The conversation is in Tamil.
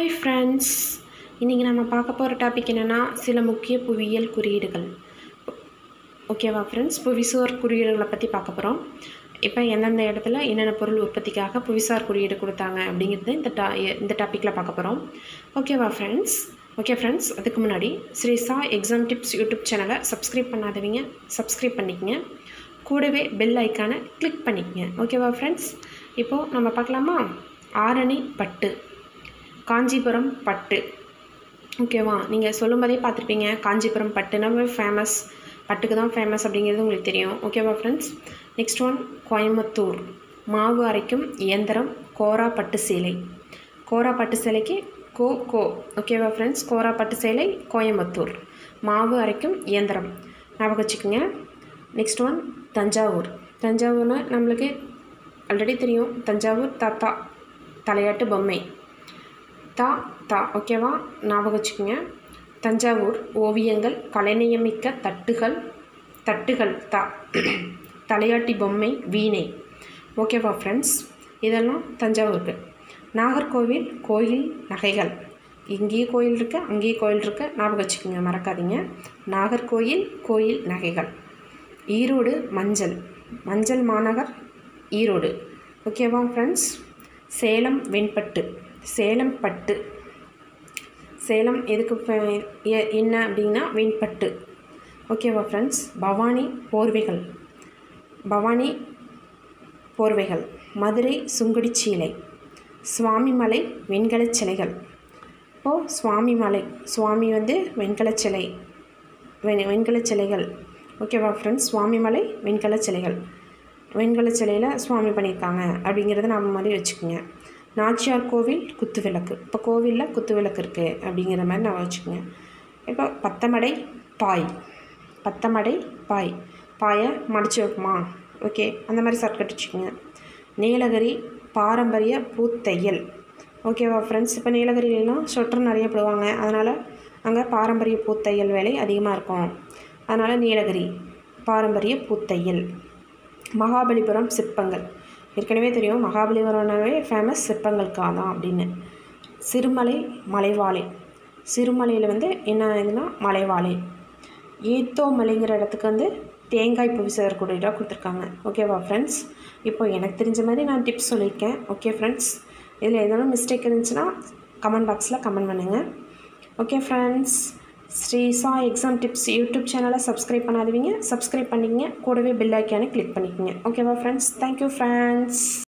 ஹாய் ஃப்ரெண்ட்ஸ் இன்றைக்கி நம்ம பார்க்க போகிற டாபிக் என்னென்னா சில முக்கிய புவியியல் குறியீடுகள் ஓகேவா ஃப்ரெண்ட்ஸ் புவிசார் குறியீடுகளை பற்றி பார்க்க போகிறோம் இப்போ எந்தெந்த இடத்துல என்னென்ன பொருள் உற்பத்திக்காக புவிசார் குறியீடு கொடுத்தாங்க அப்படிங்கிறது இந்த டா இந்த டாப்பிக்கில் பார்க்க போகிறோம் ஓகேவா ஃப்ரெண்ட்ஸ் ஓகே ஃப்ரெண்ட்ஸ் அதுக்கு முன்னாடி ஸ்ரீ சா எக்ஸாம் டிப்ஸ் யூடியூப் சேனலை சப்ஸ்கிரைப் பண்ணாதவங்க சப்ஸ்கிரைப் பண்ணிக்கங்க கூடவே பெல் ஐக்கானை கிளிக் பண்ணிக்கங்க ஓகேவா ஃப்ரெண்ட்ஸ் இப்போது நம்ம பார்க்கலாமா ஆரணி பட்டு காஞ்சிபுரம் பட்டு ஓகேவா நீங்கள் சொல்லும்போதே பார்த்துருப்பீங்க காஞ்சிபுரம் பட்டுனாவே ஃபேமஸ் பட்டுக்கு தான் ஃபேமஸ் அப்படிங்கிறது உங்களுக்கு தெரியும் ஓகேவா ஃப்ரெண்ட்ஸ் நெக்ஸ்ட் ஒன் கோயம்புத்தூர் மாவு அரைக்கும் இயந்திரம் கோரா பட்டு சேலை கோரா பட்டு சேலைக்கு கோ கோ ஓகேவா ஃப்ரெண்ட்ஸ் கோரா பட்டு சேலை கோயம்புத்தூர் மாவு அரைக்கும் இயந்திரம் ஞாபகம் வச்சுக்கோங்க நெக்ஸ்ட் ஒன் தஞ்சாவூர் தஞ்சாவூர்னா நம்மளுக்கு ஆல்ரெடி தெரியும் தஞ்சாவூர் தாத்தா தலையாட்டு பொம்மை தா தா ஓகேவா ஞாபகம் வச்சுக்கோங்க தஞ்சாவூர் ஓவியங்கள் கலைநயமிக்க தட்டுகள் தட்டுகள் தா தலையாட்டி பொம்மை வீணை ஓகேவா ஃப்ரெண்ட்ஸ் இதெல்லாம் தஞ்சாவூருக்கு நாகர்கோவில் கோயில் நகைகள் இங்கேயும் கோயில் இருக்குது அங்கேயும் கோயில் இருக்குது ஞாபகம் வச்சுக்கோங்க மறக்காதீங்க நாகர்கோயில் கோயில் நகைகள் ஈரோடு மஞ்சள் மஞ்சள் மாநகர் ஈரோடு ஓகேவா ஃப்ரெண்ட்ஸ் சேலம் வெண்பட்டு சேலம் பட்டு சேலம் எதுக்கு ஃபே- எ- என்ன அப்படின்னா வெண்பட்டு ஓகேவா ஃப்ரெண்ட்ஸ் பவானி போர்வைகள் பவானி போர்வைகள் மதுரை சுங்குடி சீலை சுவாமிமலை வெண்கலச் சிலைகள் இப்போது சுவாமிமலை சுவாமி வந்து வெண்கலச் சிலை வெண் வெண்கலச் சிலைகள் ஓகேவா ஃப்ரெண்ட்ஸ் சுவாமிமலை வெண்கலச் சிலைகள் வெண்கலச் சிலையில் சுவாமி பண்ணியிருக்காங்க அப்படிங்கிறத நம்ம மாதிரி வச்சுக்கோங்க நாச்சியார் கோவில் குத்துவிளக்கு இப்போ கோவிலில் குத்துவிளக்கு இருக்குது அப்படிங்கிற மாதிரி நான் வச்சுக்கோங்க இப்போ பத்தமடை பாய் பத்தமடை பாய் பாயை மடிச்சு வைப்போமா ஓகே அந்த மாதிரி சர்க்கட் வச்சுக்கோங்க நீலகிரி பாரம்பரிய பூத்தையல் ஓகேவா ஃப்ரெண்ட்ஸ் இப்போ நீலகிரியிலலாம் சொட்டர் நிறைய போடுவாங்க அதனால் அங்கே பாரம்பரிய பூத்தையல் வேலை அதிகமாக இருக்கும் அதனால் நீலகிரி பாரம்பரிய பூத்தையல் மகாபலிபுரம் சிற்பங்கள் ஏற்கனவே தெரியும் மகாபலிபுரம்னாவே ஃபேமஸ் சிற்பங்களுக்காக தான் அப்படின்னு சிறுமலை மலைவாழை சிறுமலையில் வந்து என்ன இதுனா மலைவாழை ஏத்தோ மலைங்கிற இடத்துக்கு வந்து தேங்காய் புவிசார் குறியீடாக கொடுத்துருக்காங்க ஓகேவா ஃப்ரெண்ட்ஸ் இப்போ எனக்கு தெரிஞ்ச மாதிரி நான் டிப்ஸ் சொல்லியிருக்கேன் ஓகே ஃப்ரெண்ட்ஸ் இதில் எதனா மிஸ்டேக் இருந்துச்சுன்னா கமெண்ட் பாக்ஸில் கமெண்ட் பண்ணுங்கள் okay friends Srisa exam tips YouTube சேனலை சப்ஸ்கிரைப் பண்ணாதவங்க சப்ஸ்கிரைப் பண்ணிக்கங்க கூடவே பெல் ஐக்கானை கிளிக் பண்ணிக்கோங்க ஓகேவா ஃப்ரெண்ட்ஸ் தேங்க்யூ ஃப்ரெண்ட்ஸ்